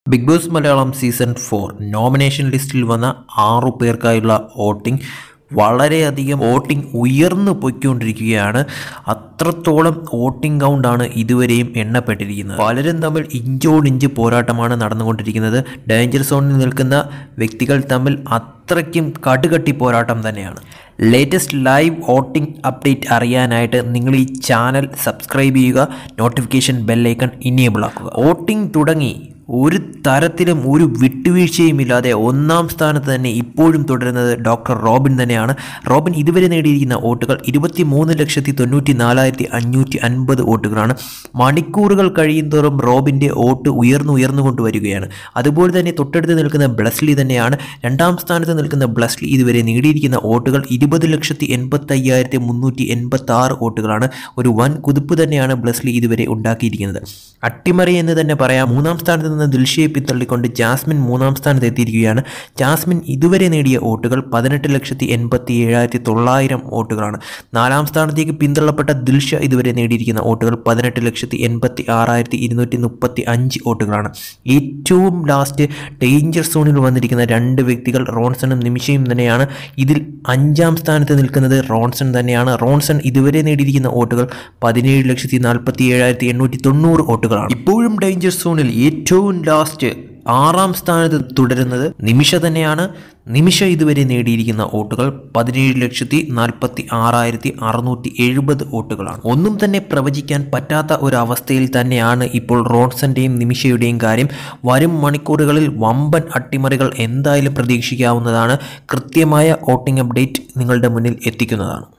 big Boss Malayalam season four nomination ലിസ്റ്റിൽ വന്ന ആറു പേർക്കായുള്ള വോട്ടിംഗ് വളരെയധികം വോട്ടിംഗ് ഉയർന്നു പൊയ്ക്കൊണ്ടിരിക്കുകയാണ് അത്രത്തോളം വോട്ടിംഗ് കൗണ്ടാണ് ഇതുവരെയും എണ്ണപ്പെട്ടിരിക്കുന്നത് പലരും തമ്മിൽ ഇഞ്ചോടിഞ്ച് പോരാട്ടമാണ് നടന്നുകൊണ്ടിരിക്കുന്നത് ഡേഞ്ചർ സോണിൽ നിൽക്കുന്ന വ്യക്തികൾ തമ്മിൽ അത്രയ്ക്കും കടുകട്ടി പോരാട്ടം തന്നെയാണ് ലേറ്റസ്റ്റ് ലൈവ് വോട്ടിംഗ് അപ്ഡേറ്റ് അറിയാനായിട്ട് നിങ്ങൾ ഈ ചാനൽ സബ്സ്ക്രൈബ് ചെയ്യുക നോട്ടിഫിക്കേഷൻ ബെല്ലൈക്കൺ ഇനേബിൾ ആക്കുക വോട്ടിംഗ് തുടങ്ങി ഒരു തരത്തിലും ഒരു വിട്ടുവീഴ്ചയും ഇല്ലാതെ ഒന്നാം സ്ഥാനത്ത് തന്നെ ഇപ്പോഴും തുടരുന്നത് ഡോക്ടർ റോബിൻ തന്നെയാണ് റോബിൻ ഇതുവരെ നേടിയിരിക്കുന്ന വോട്ടുകൾ ഇരുപത്തി മൂന്ന് ലക്ഷത്തി തൊണ്ണൂറ്റി നാലായിരത്തി അഞ്ഞൂറ്റി അൻപത് വോട്ടുകളാണ് മണിക്കൂറുകൾ കഴിയുന്തോറും റോബിൻ്റെ വോട്ട് ഉയർന്നു ഉയർന്നു കൊണ്ടുവരികയാണ് അതുപോലെ തന്നെ തൊട്ടടുത്ത് നിൽക്കുന്ന ബ്ലസ്ലി തന്നെയാണ് രണ്ടാം സ്ഥാനത്ത് നിൽക്കുന്ന ബ്ലസ്ലി ഇതുവരെ നേടിയിരിക്കുന്ന വോട്ടുകൾ ഇരുപത് ലക്ഷത്തി എൺപത്തി അയ്യായിരത്തി മുന്നൂറ്റി എൺപത്തി ആറ് വോട്ടുകളാണ് ഒരു വൻ കുതിപ്പ് തന്നെയാണ് ബ്ലസ്ലി ഇതുവരെ ഉണ്ടാക്കിയിരിക്കുന്നത് അട്ടിമറി എന്ന് തന്നെ പറയാം മൂന്നാം സ്ഥാനത്ത് നിന്ന് ദിൽഷയെ പിന്തള്ളിക്കൊണ്ട് ജാസ്മിൻ മൂന്നാം സ്ഥാനത്ത് എത്തിയിരിക്കുകയാണ് ജാസ്മിൻ ഇതുവരെ നേടിയ വോട്ടുകൾ പതിനെട്ട് ലക്ഷത്തി എൺപത്തി ഏഴായിരത്തി തൊള്ളായിരം വോട്ടുകളാണ് നാലാം സ്ഥാനത്തേക്ക് പിന്തള്ളപ്പെട്ട ദിൽഷ ഇതുവരെ നേടിയിരിക്കുന്ന വോട്ടുകൾ പതിനെട്ട് ലക്ഷത്തി എൺപത്തി ആറായിരത്തി ഇരുന്നൂറ്റി മുപ്പത്തി അഞ്ച് വോട്ടുകളാണ് ഏറ്റവും ലാസ്റ്റ് ഡേഞ്ചർ സോണിൽ വന്നിരിക്കുന്ന രണ്ട് വ്യക്തികൾ റോൺസണും നിമിഷയും തന്നെയാണ് ഇതിൽ അഞ്ചാം സ്ഥാനത്ത് നിൽക്കുന്നത് റോൺസൺ തന്നെയാണ് റോൺസൺ ഇതുവരെ നേടിയിരിക്കുന്ന വോട്ടുകൾ പതിനേഴ് ലക്ഷത്തി നാൽപ്പത്തി ഏഴായിരത്തി എണ്ണൂറ്റി തൊണ്ണൂറ് വോട്ടുകളാണ് ഇപ്പോഴും ഡേഞ്ചർ സോണിൽ ഏറ്റവും ലാസ്റ്റ് ആറാം സ്ഥാനത്ത് തുടരുന്നത് നിമിഷ തന്നെയാണ് നിമിഷ ഇതുവരെ നേടിയിരിക്കുന്ന വോട്ടുകൾ പതിനേഴ് ലക്ഷത്തി നാൽപ്പത്തി ആറായിരത്തി അറുന്നൂറ്റി എഴുപത് വോട്ടുകളാണ് ഒന്നും തന്നെ പ്രവചിക്കാൻ പറ്റാത്ത ഒരു അവസ്ഥയിൽ തന്നെയാണ് ഇപ്പോൾ റോൺസന്റെയും നിമിഷയുടെയും കാര്യം വരും മണിക്കൂറുകളിൽ വമ്പൻ അട്ടിമറികൾ എന്തായാലും പ്രതീക്ഷിക്കാവുന്നതാണ് കൃത്യമായ വോട്ടിംഗ് അപ്ഡേറ്റ് നിങ്ങളുടെ മുന്നിൽ എത്തിക്കുന്നതാണ്